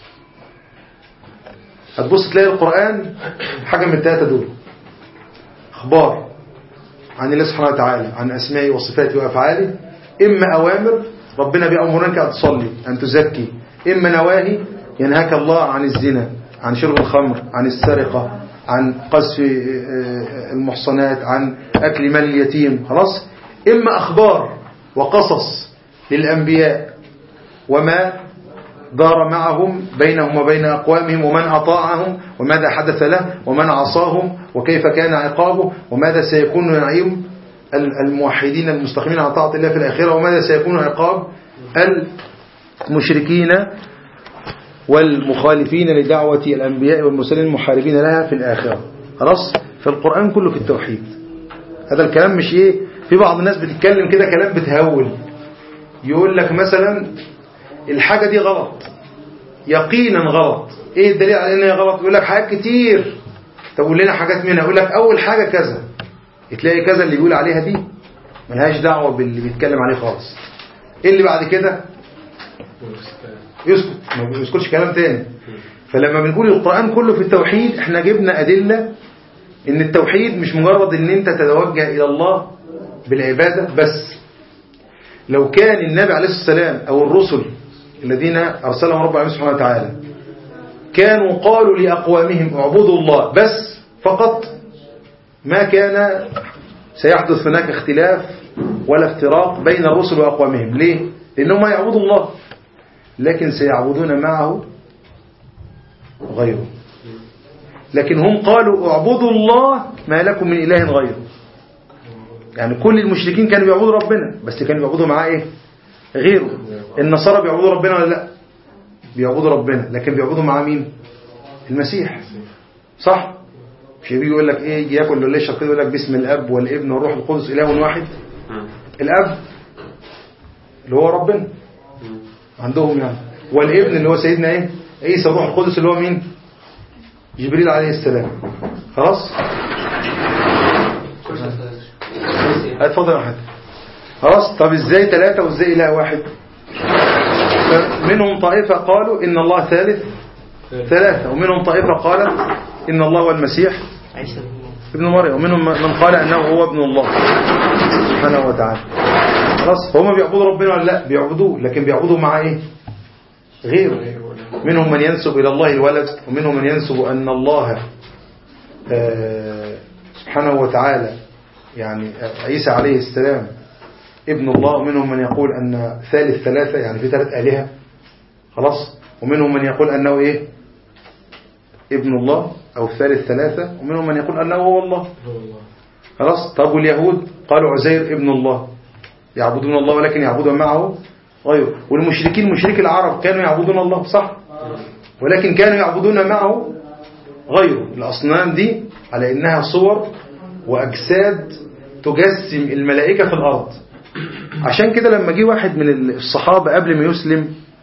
هتبص تلاقي القرآن حاجة من الثلاثة دول أخبار عن الله سبحانه وتعالى عن أسمائه وصفاته وأفعاله إما أوامر ربنا بأمرك أن تصلي أن تزكي إما نواهي ينهاك الله عن الزنا عن شرب الخمر عن السرقة عن قذف المحصنات عن أكل مال اليتيم خلاص إما أخبار وقصص للأنبياء وما دار معهم بينهم وبين أقوامهم ومن أطاعهم وماذا حدث له ومن عصاهم وكيف كان عقابه وماذا سيكون نعيم الموحدين المستقيمين على طاعة الله في الآخرة وماذا سيكون عقاب المشركين والمخالفين لدعوة الأنبياء والمرسلين المحاربين لها في الآخرة خلاص فالقرآن كله في التوحيد هذا الكلام مش ايه في بعض الناس بتتكلم كده كلام بتهول يقول لك مثلا الحاجة دي غلط يقينا غلط ايه الدليل على ان هي غلط يقول لك حاجات كتير طب قول لنا حاجات منها يقول لك اول حاجة كذا تلاقي كذا اللي بيقول عليها دي ملهاش دعوة باللي بيتكلم عليه خالص ايه اللي بعد كده يسكت ما بيذكرش كلام تاني فلما بنقول القرآن كله في التوحيد احنا جبنا أدلة ان التوحيد مش مجرد ان انت تتوجه الى الله بالعبادة بس لو كان النبي عليه الصلاة والسلام او الرسل الذين ارسلهم رب العالمين سبحانه وتعالى كانوا قالوا لأقوامهم اعبدوا الله بس فقط ما كان سيحدث هناك اختلاف ولا افتراق بين الرسل وأقوامهم ليه؟ لأنهم يعبدوا الله لكن سيعبدون معه غيره لكن هم قالوا اعبدوا الله ما لكم من إله غيره يعني كل المشركين كانوا بيعبدوا ربنا بس كانوا بيعبدوا معاه ايه غيره النصارى بيعبدوا ربنا ولا لا بيعبدوا ربنا لكن بيعبدوا معاه مين المسيح صح مش بيجي يقول لك ايه يجي ياكل ولا يشرب كده يقول لك باسم الاب والابن والروح القدس اله واحد الاب اللي هو ربنا عندهم يعني والابن اللي هو سيدنا ايه عيسى الروح القدس اللي هو مين جبريل عليه السلام خلاص اتفضل يا احمد خلاص طب ازاي ثلاثة وازاي اله واحد منهم طائفة قالوا ان الله ثالث ثلاثة ومنهم طائفة قالت ان الله هو المسيح ابن مريم ومنهم من قال انه هو ابن الله سبحانه وتعالى خلاص هم بيعبدوا ربنا ولا لا بيعبدوه لكن بيعبدوا مع ايه غيره منهم من ينسب الى الله الولد ومنهم من ينسب ان الله آه سبحانه وتعالى يعني عيسى عليه السلام ابن الله ومنهم من يقول أن ثالث ثلاثة يعني في ثلاث آلهة خلاص ومنهم من يقول أنه إيه ابن الله أو ثالث ثلاثة ومنهم من يقول أنه هو الله خلاص طب واليهود قالوا عزير ابن الله يعبدون الله ولكن يعبدون معه غيره والمشركين مشرك العرب كانوا يعبدون الله صح ولكن كانوا يعبدون معه غيره الأصنام دي على إنها صور وأجساد تجسم الملائكة في الأرض عشان كده لما جه واحد من الصحابة قبل ما يسلم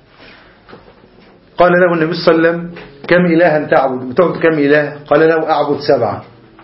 قال له النبي صلى الله عليه وسلم كم إلها تعبد بتعبد كم إله قال له أعبد سبعة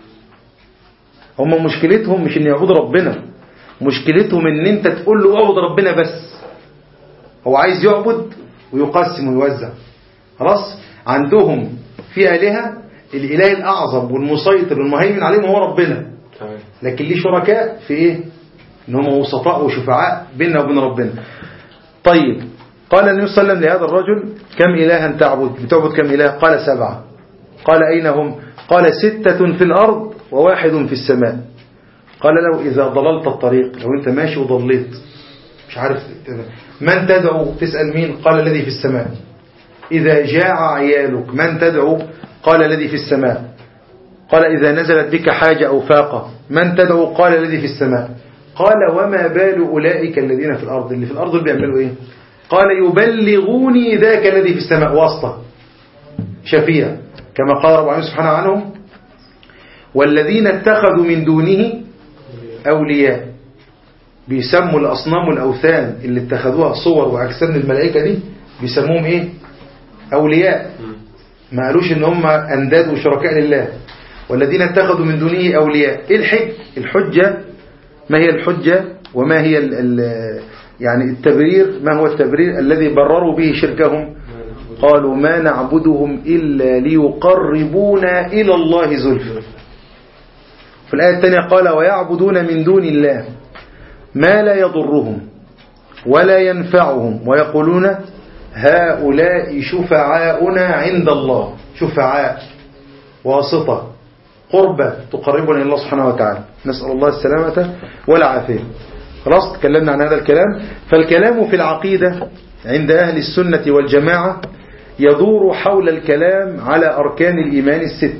هم مشكلتهم مش ان يعبدوا ربنا مشكلتهم ان انت تقول له اعبد ربنا بس هو عايز يعبد ويقسم ويوزع خلاص عندهم في آلهة الإله الأعظم والمسيطر والمهيمن عليهم هو ربنا لكن ليه شركاء في ايه ان هم وسطاء وشفعاء بيننا وبين ربنا طيب قال النبي صلى الله عليه وسلم لهذا الرجل كم إلها تعبد بتعبد كم إله قال سبعة قال أين هم قال ستة في الأرض وواحد في السماء قال له إذا ضللت الطريق لو أنت ماشي وضليت مش عارف من تدعو تسأل مين قال الذي في السماء إذا جاع عيالك من تدعو قال الذي في السماء قال إذا نزلت بك حاجة أو فاقة من تدعو قال الذي في السماء قال وما بال أولئك الذين في الأرض اللي في الأرض اللي بيعملوا إيه قال يبلغوني ذاك الذي في السماء واسطة شفيع كما قال رب العالمين سبحانه عنهم والذين اتخذوا من دونه أولياء بيسموا الأصنام والأوثان اللي اتخذوها صور وأجسام الملائكة دي بيسموهم إيه أولياء ما قالوش إن هم أنداد وشركاء لله والذين اتخذوا من دونه أولياء إيه الحج الحجة ما هي الحجة وما هي ال ال يعني التبرير ما هو التبرير الذي برروا به شركهم قالوا ما نعبدهم إلا ليقربونا إلى الله زلفى في الآية الثانية قال ويعبدون من دون الله ما لا يضرهم ولا ينفعهم ويقولون هؤلاء شفعاؤنا عند الله شفعاء واسطة قربة تقربنا إلى الله سبحانه وتعالى نسأل الله السلامة والعافية خلاص تكلمنا عن هذا الكلام فالكلام في العقيدة عند أهل السنة والجماعة يدور حول الكلام على أركان الإيمان الست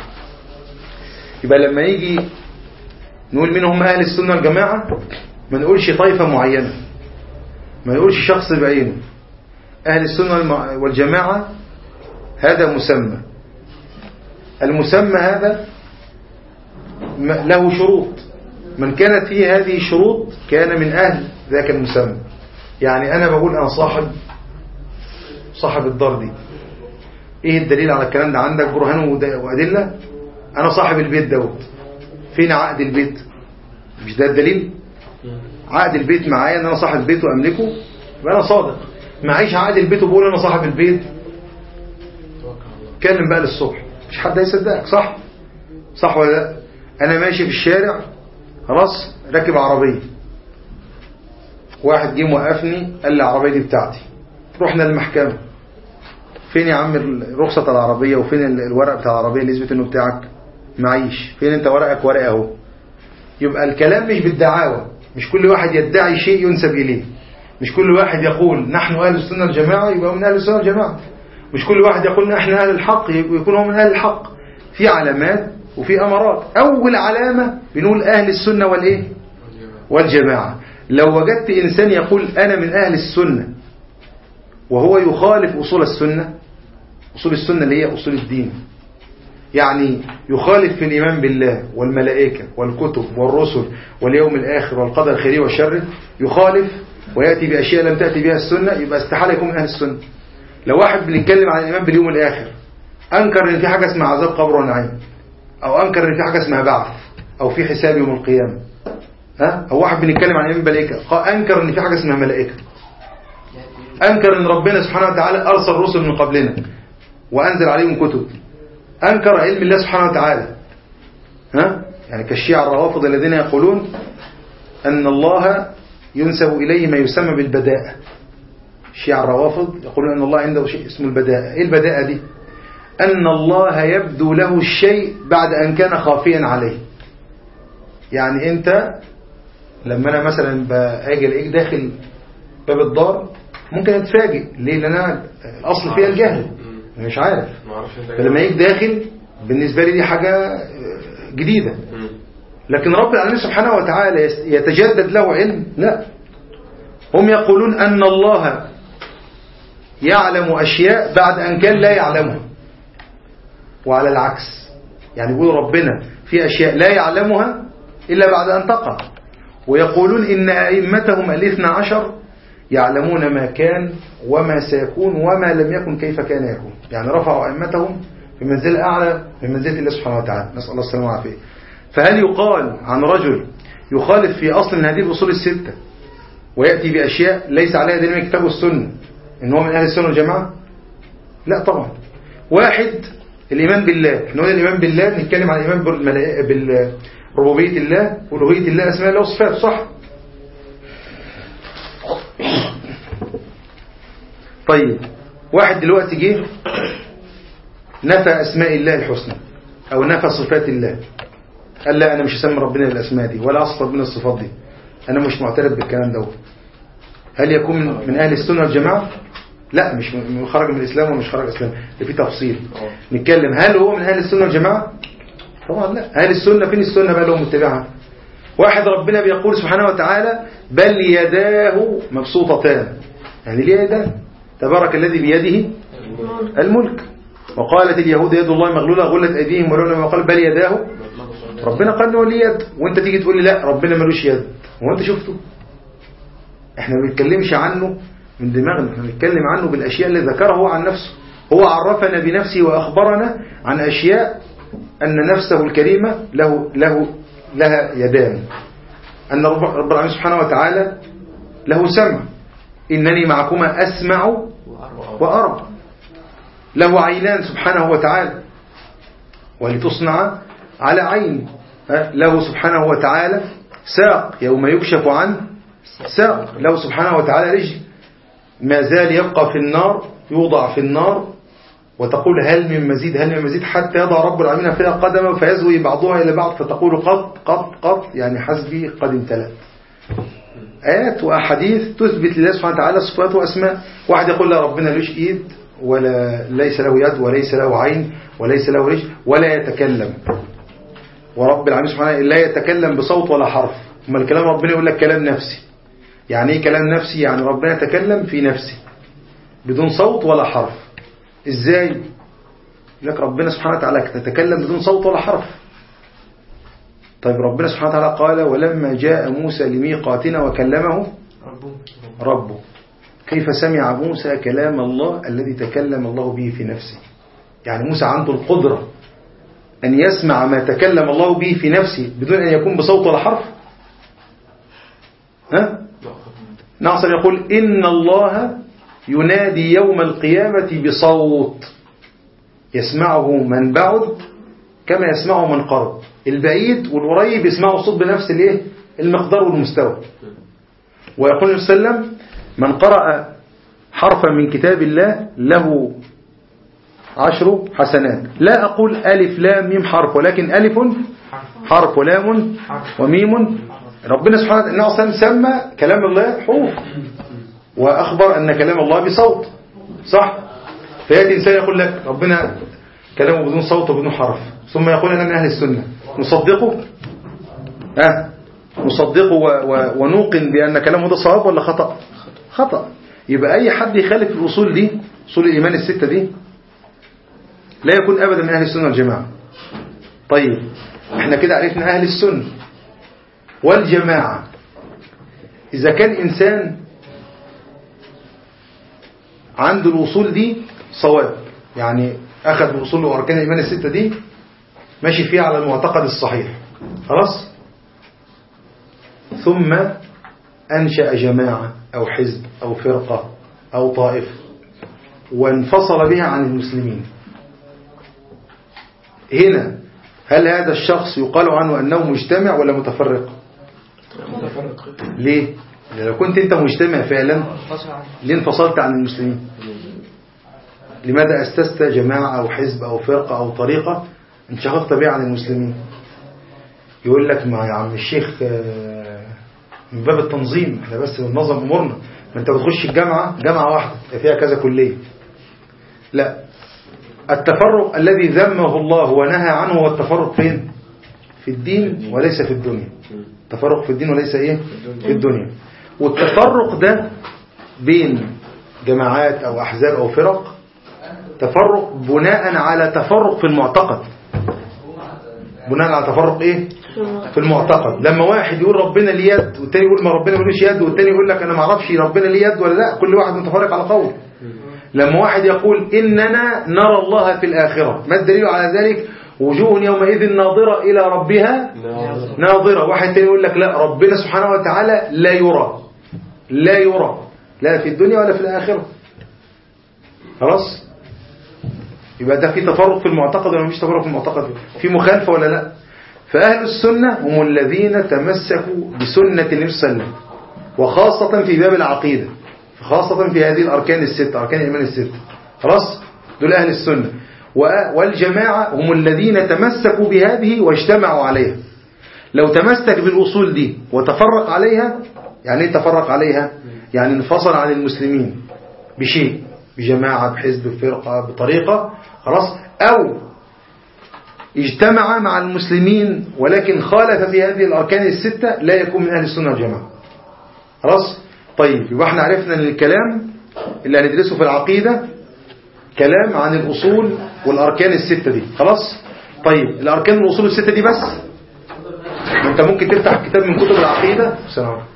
يبقى لما يجي نقول مين هم أهل السنة والجماعة ما نقولش طائفة معينة ما نقولش شخص بعينه أهل السنة والجماعة هذا مسمى المسمى هذا له شروط من كانت فيه هذه الشروط كان من أهل ذاك المسمى يعني أنا بقول أنا صاحب صاحب الدار دي إيه الدليل على الكلام ده عندك برهان وأدلة أنا صاحب البيت دوت فين عقد البيت مش ده الدليل عقد البيت معايا ان انا صاحب البيت واملكه يبقى انا صادق معيش عقد البيت وبقول انا صاحب البيت كلم بقى للصبح مش حد هيصدقك صح صح ولا لا انا ماشي في الشارع خلاص راكب عربية واحد جه موقفني قال لي العربية دي بتاعتي رحنا المحكمة فين يا عم رخصة العربية وفين ال- الورق بتاع العربية اللي يثبت انه بتاعك معيش فين انت ورقك ورقه اهو يبقى الكلام مش بالدعاوى مش كل واحد يدعي شيء ينسب إليه مش كل واحد يقول نحن أهل السنة الجماعة يبقى من أهل السنة الجماعة مش كل واحد يقول نحن أهل الحق يكون هو من أهل الحق في علامات وفي أمارات أول علامة بنقول أهل السنة والإيه والجماعة لو وجدت إنسان يقول أنا من أهل السنة وهو يخالف أصول السنة أصول السنة اللي هي أصول الدين يعني يخالف في الإيمان بالله والملائكة والكتب والرسل واليوم الآخر والقدر الخيري والشر يخالف ويأتي بأشياء لم تأتي بها السنة يبقى استحالة يكون من أهل السنة لو واحد بنتكلم عن الإيمان باليوم الآخر أنكر إن في حاجة اسمها عذاب قبر ونعيم أو أنكر إن في حاجة اسمها بعث أو في حساب يوم القيامة ها أو واحد بنتكلم عن الإيمان بالملائكة قا- أنكر إن في حاجة اسمها ملائكة أنكر إن ربنا سبحانه وتعالى أرسل رسل من قبلنا وأنزل عليهم كتب أنكر علم الله سبحانه وتعالى ها يعني كالشيعة الروافض الذين يقولون أن الله ينسب إليه ما يسمى بالبداءة الشيعة الروافض يقولون أن الله عنده شيء اسمه البداءة إيه البداءة دي أن الله يبدو له الشيء بعد أن كان خافيا عليه يعني أنت لما أنا مثلا باجي ألاقيك داخل باب الدار ممكن أتفاجئ ليه لأن أنا الأصل فيها الجهل مش عارف ما اعرفش انت فلما يجي داخل بالنسبة لي دي حاجة جديدة مم. لكن رب العالمين سبحانه وتعالى يس- يتجدد له علم لا هم يقولون أن الله يعلم أشياء بعد أن كان لا يعلمها وعلى العكس يعني يقول ربنا في أشياء لا يعلمها إلا بعد أن تقع ويقولون إن أئمتهم الاثنى عشر يعلمون ما كان وما سيكون وما لم يكن كيف كان يكون يعني رفعوا أئمتهم في منزل أعلى من منزلة الله سبحانه وتعالى نسأل الله السلامة والعافية فهل يقال عن رجل يخالف في أصل من هذه الأصول الستة ويأتي بأشياء ليس عليها دليل من الكتاب والسنة إن هو من أهل السنة والجماعة لا طبعا واحد الإيمان بالله احنا قلنا الإيمان بالله نتكلم عن الإيمان بالملائكة بربوبية الله ألوهية الله أسماء الله وصفاته صح طيب واحد دلوقتي جه نفى أسماء الله الحسنى أو نفى صفات الله قال لا أنا مش هسمي ربنا بالأسماء دي ولا أصف ربنا الصفات دي أنا مش معترف بالكلام ده هل يكون من, من أهل السنة والجماعة لا مش من خرج من الإسلام ومش خرج الإسلام ده في تفصيل اه. نتكلم هل هو من أهل السنة والجماعة طبعا لا أهل السنة فين السنة بقى لهم متبعها واحد ربنا بيقول سبحانه وتعالى بل يداه مبسوطتان يعني ليه يدان تبارك الذي بيده الملك وقالت اليهود يد الله مغلولة غلت أيديهم ولولا ما قال بل يداه ربنا قال له ليه يد وانت تيجي تقول لي لا ربنا ملوش يد هو انت شفته احنا ما بنتكلمش عنه من دماغنا احنا بنتكلم عنه بالاشياء اللي ذكرها هو عن نفسه هو عرفنا بنفسه واخبرنا عن اشياء ان نفسه الكريمه له له لها يدان ان رب رب العالمين سبحانه وتعالى له سمع انني معكما اسمع وارى له عينان سبحانه وتعالى ولتصنع على عين ها؟ له سبحانه وتعالى ساق يوم يكشف عنه ساق له سبحانه وتعالى رجل ما زال يبقى في النار يوضع في النار وتقول هل من مزيد هل من مزيد حتى يضع رب العالمين فيها قدمه فيزوي بعضها إلى بعض فتقول قط قط قط يعني حسبي قد امتلأت آيات وأحاديث تثبت لله سبحانه وتعالى صفات وأسماء واحد يقول لا ربنا ليش إيد ولا ليس له يد وليس له عين وليس له رجل ولا يتكلم ورب العالمين سبحانه لا يتكلم بصوت ولا حرف أما الكلام ربنا يقول لك كلام نفسي يعني ايه كلام نفسي يعني ربنا يتكلم في نفسي بدون صوت ولا حرف ازاي يقول لك ربنا سبحانه وتعالى تتكلم بدون صوت ولا حرف طيب ربنا سبحانه وتعالى قال ولما جاء موسى لميقاتنا وكلمه ربه كيف سمع موسى كلام الله الذي تكلم الله به في نفسه يعني موسى عنده القدرة أن يسمع ما تكلم الله به في نفسه بدون أن يكون بصوت ولا حرف ها؟ ناصر يقول إن الله ينادي يوم القيامة بصوت يسمعه من بعد كما يسمعه من قرب البعيد والقريب يسمعوا الصوت بنفس الايه المقدار والمستوى ويقول النبي صلى الله عليه وسلم من قرأ حرفا من كتاب الله له عشر حسنات لا أقول ألف لام ميم حرف ولكن ألف حرف ولام وميم ربنا سبحانه وتعالى سمى كلام الله حروف وأخبر أن كلام الله بصوت صح فيأتي إنسان يقول لك ربنا كلامه بدون صوت وبدون حرف ثم يقول أنا من أهل السنة نصدقه ها نصدقه و و ونوقن بأن كلامه ده صواب ولا خطأ خطأ يبقى أي حد يخالف الأصول دي أصول الإيمان الستة دي لا يكون أبدا من أهل السنة والجماعة طيب احنا كده عرفنا أهل السنة والجماعة إذا كان إنسان عنده الوصول دي صواب يعني أخذ بأصول وأركان الإيمان الستة دي ماشي فيها على المعتقد الصحيح خلاص ثم أنشأ جماعة أو حزب أو فرقة أو طائفة وانفصل بها عن المسلمين هنا هل هذا الشخص يقال عنه أنه مجتمع ولا متفرق متفرق ليه لو كنت أنت مجتمع فعلا ليه انفصلت عن المسلمين لماذا أسست جماعة أو حزب أو فرقة أو طريقة انشققت بها عن المسلمين يقول لك ما يا عم الشيخ آه، من باب التنظيم احنا بس بننظم امورنا ما انت بتخش الجامعة جامعة واحدة فيها كذا كلية لا التفرق الذي ذمه الله ونهى عنه هو التفرق فين في الدين وليس في الدنيا التفرق في الدين وليس ايه في الدنيا والتفرق ده بين جماعات او احزاب او فرق تفرق بناء على تفرق في المعتقد بناء على تفرق ايه في المعتقد لما واحد يقول ربنا ليه يد والتاني يقول ما ربنا ملوش يد والتاني يقول لك انا ما اعرفش ربنا ليه يد ولا لا كل واحد متفرق على قول لما واحد يقول اننا نرى الله في الاخره ما الدليل على ذلك وجوه يومئذ ناظره الى ربها ناظره واحد تاني يقول لك لا ربنا سبحانه وتعالى لا يرى لا يرى لا في الدنيا ولا في الاخره خلاص يبقى ده في تفرق في المعتقد ولا مفيش تفرق في المعتقد في مخالفة ولا لا فأهل السنة هم الذين تمسكوا بسنة النبي صلى الله عليه وسلم وخاصة في باب العقيدة خاصة في هذه الأركان الستة أركان الإيمان الستة خلاص دول أهل السنة وأ- والجماعة هم الذين تمسكوا بهذه واجتمعوا عليها لو تمسك بالأصول دي وتفرق عليها يعني ايه تفرق عليها يعني انفصل عن المسلمين بشيء بجماعة بحزب بفرقة بطريقة خلاص أو اجتمع مع المسلمين ولكن خالف في هذه الأركان الستة لا يكون من أهل السنة والجماعة خلاص طيب يبقى احنا عرفنا ان الكلام اللي هندرسه في العقيدة كلام عن الأصول والأركان الستة دي خلاص طيب الأركان والأصول الستة دي بس ما انت ممكن تفتح كتاب من كتب العقيدة السلام عليكم.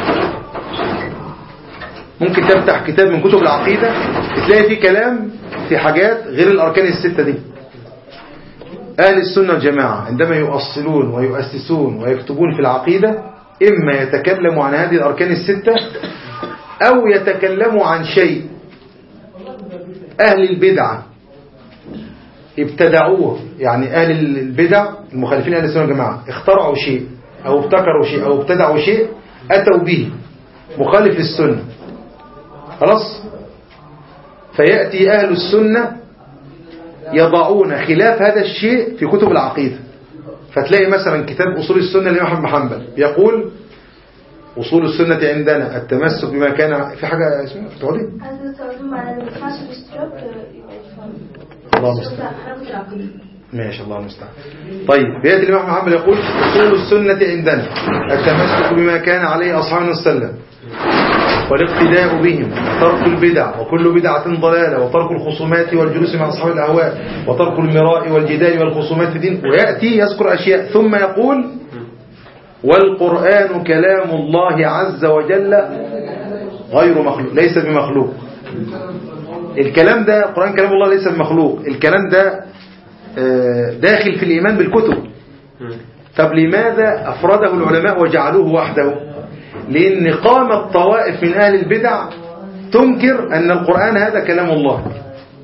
ممكن تفتح كتاب من كتب العقيدة تلاقي فيه كلام في حاجات غير الأركان الستة دي أهل السنة والجماعة عندما يؤصلون ويؤسسون ويكتبون في العقيدة إما يتكلموا عن هذه الأركان الستة أو يتكلموا عن شيء أهل البدعة ابتدعوه يعني أهل البدع المخالفين أهل السنة والجماعة اخترعوا شيء أو ابتكروا شيء أو ابتدعوا شيء أتوا به مخالف للسنة خلاص فيأتي أهل السنة يضعون خلاف هذا الشيء في كتب العقيدة فتلاقي مثلا كتاب أصول السنة لإمام أحمد بن حنبل يقول أصول السنة عندنا التمسك بما كان في حاجة اسمها تقولي هذا التوازن على النقاش الاشتراك يبقى يفهم الله المستعان حركة العقيدة ماشي الله المستعان طيب بيأتي الإمام أحمد بن حنبل يقول أصول السنة عندنا التمسك بما كان عليه أصحابنا السلام والاقتداء بهم وترك البدع وكل بدعة ضلالة وترك الخصومات والجلوس مع أصحاب الأهواء وترك المراء والجدال والخصومات في الدين ويأتي يذكر أشياء ثم يقول والقرآن كلام الله عز وجل غير مخلوق ليس بمخلوق الكلام ده القرآن كلام الله ليس بمخلوق الكلام ده آه، داخل في الإيمان بالكتب طب لماذا أفرده العلماء وجعلوه وحده لأن قامت طوائف من أهل البدع تنكر أن القرآن هذا كلام الله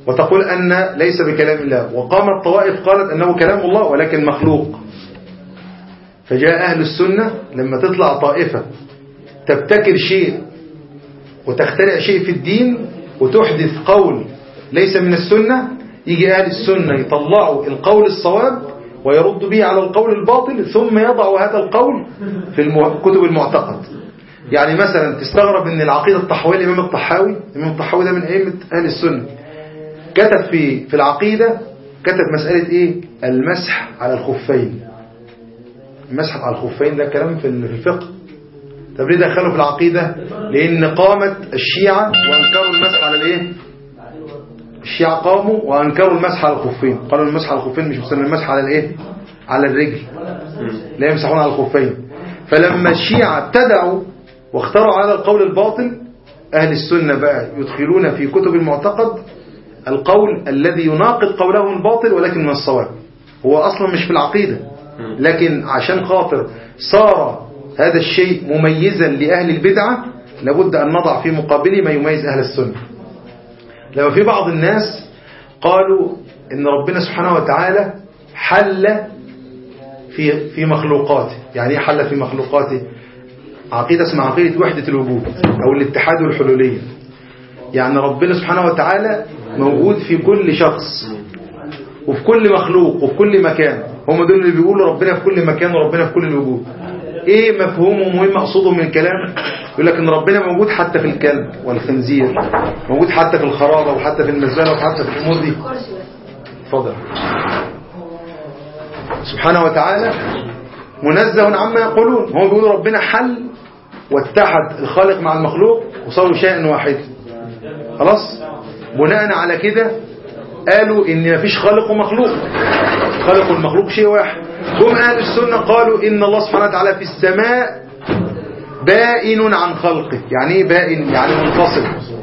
وتقول أن ليس بكلام الله وقامت طوائف قالت أنه كلام الله ولكن مخلوق فجاء أهل السنة لما تطلع طائفة تبتكر شيء وتخترع شيء في الدين وتحدث قول ليس من السنة يجي أهل السنة يطلعوا القول الصواب ويرد به على القول الباطل ثم يضع هذا القول في المو- كتب المعتقد يعني مثلا تستغرب ان العقيدة الطحاوية الإمام الطحاوي الإمام الطحاوي ده من أئمة أهل السنة كتب في في العقيدة كتب مسألة إيه المسح على الخفين المسح على الخفين ده كلام في ال- في الفقه طب ليه دخلوا في العقيدة لأن قامت الشيعة وأنكروا المسح على الإيه الشيعة قاموا وأنكروا المسح على الخفين قالوا المسح على الخفين مش مسمى المسح على الإيه على الرجل لا يمسحون على الخفين فلما الشيعة ابتدعوا واخترعوا هذا القول الباطل أهل السنة بقى يدخلون في كتب المعتقد القول الذي يناقض قوله الباطل ولكن من الصواب هو أصلا مش في العقيدة لكن عشان خاطر صار هذا الشيء مميزا لأهل البدعة لابد أن نضع في مقابله ما يميز أهل السنة لما في بعض الناس قالوا إن ربنا سبحانه وتعالى حل في في مخلوقاته يعني ايه حل في مخلوقاته عقيدة اسمها عقيدة وحدة الوجود أو الاتحاد والحلولية يعني ربنا سبحانه وتعالى موجود في كل شخص وفي كل مخلوق وفي كل مكان هم دول اللي بيقولوا ربنا في كل مكان وربنا في كل الوجود ايه مفهومهم وايه مقصودهم من الكلام يقول لك ان ربنا موجود حتى في الكلب والخنزير موجود حتى في الخرابة وحتى في المزبلة وحتى في الامور دي اتفضل سبحانه وتعالى منزه عما يقولون هو بيقول ربنا حل واتحد الخالق مع المخلوق وصاروا شيئا واحد خلاص بناء على كده قالوا ان مفيش خالق ومخلوق خالق والمخلوق شيء واحد جم اهل السنة قالوا ان الله سبحانه وتعالى في السماء بائن عن خلقه يعني ايه بائن يعني منفصل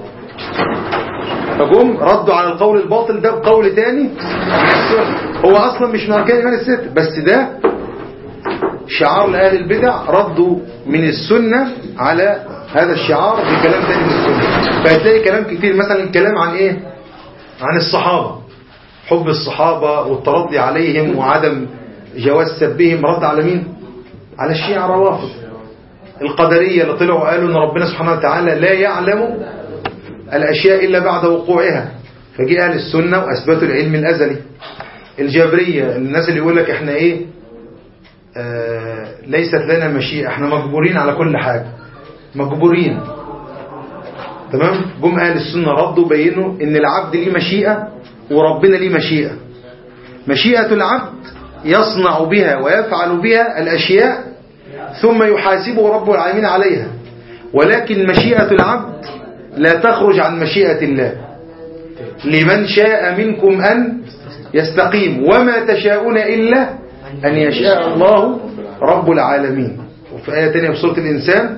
فجم ردوا على القول الباطل ده بقول تاني من السنة هو اصلا مش من اركان الايمان الست بس ده شعار لأهل البدع ردوا من السنة على هذا الشعار بكلام تاني من السنة فهتلاقي كلام كتير مثلا الكلام عن ايه عن الصحابة حب الصحابة والترضي عليهم وعدم جواز سبهم رد على مين على الشيعة روافض القدرية اللي طلعوا قالوا ان ربنا سبحانه وتعالى لا يعلم الأشياء إلا بعد وقوعها فجاء أهل السنة وأثبتوا العلم الأزلي الجبرية الناس اللي يقول لك احنا ايه آه ليست لنا مشيئة احنا مجبورين على كل حاجة مجبورين تمام جم أهل السنة ردوا بينوا ان العبد ليه مشيئة وربنا ليه مشيئة مشيئة العبد يصنع بها ويفعل بها الأشياء ثم يحاسبه رب العالمين عليها ولكن مشيئة العبد لا تخرج عن مشيئة الله لمن شاء منكم أن يستقيم وما تشاءون إلا أن يشاء الله رب العالمين وفي آية تانية في سورة الإنسان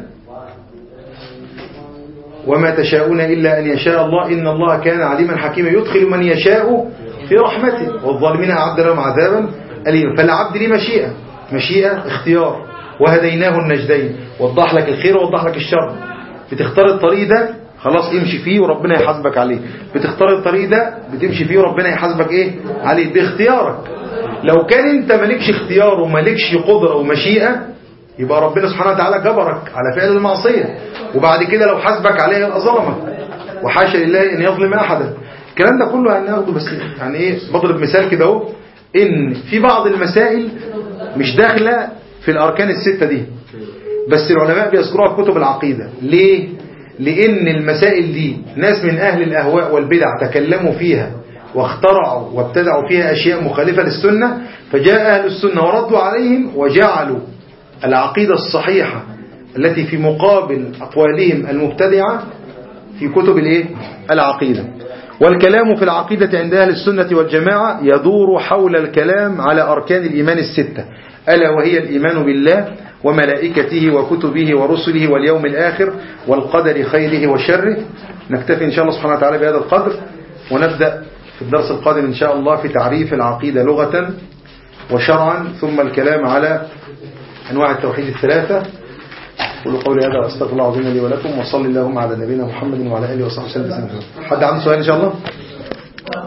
وما تشاءون إلا أن يشاء الله إن الله كان عليما حكيما يدخل من يشاء في رحمته والظالمين أعد لهم عذابا أليما فالعبد ليه مشيئة مشيئة اختيار وهديناه النجدين وضح لك الخير ووضح لك الشر بتختار الطريق ده خلاص امشي فيه وربنا يحاسبك عليه بتختار الطريق ده بتمشي فيه وربنا يحاسبك ايه عليه باختيارك لو كان انت مالكش اختيار ومالكش قدرة ومشيئة يبقى ربنا سبحانه وتعالى جبرك على فعل المعصية وبعد كده لو حاسبك عليها يبقى ظلمك وحاشا لله ان يظلم احدا الكلام ده كله هناخده بس يعني ايه بضرب مثال كده اهو ان في بعض المسائل مش داخله في الاركان الستة دي بس العلماء بيذكروها في كتب العقيدة ليه لان المسائل دي ناس من اهل الاهواء والبدع تكلموا فيها واخترعوا وابتدعوا فيها اشياء مخالفة للسنة فجاء اهل السنة وردوا عليهم وجعلوا العقيدة الصحيحة التي في مقابل أقوالهم المبتدعة في كتب الايه العقيدة والكلام في العقيدة عند أهل السنة والجماعة يدور حول الكلام على أركان الإيمان الستة ألا وهي الإيمان بالله وملائكته وكتبه ورسله واليوم الآخر والقدر خيره وشره نكتفي إن شاء الله سبحانه وتعالى بهذا القدر ونبدأ في الدرس القادم إن شاء الله في تعريف العقيدة لغة وشرعا ثم الكلام على أنواع التوحيد الثلاثة قولوا قولي هذا أستغفر الله العظيم لي ولكم وصلي اللهم على نبينا محمد وعلى آله وصحبه وسلم حد عنده سؤال إن شاء الله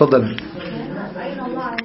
تفضل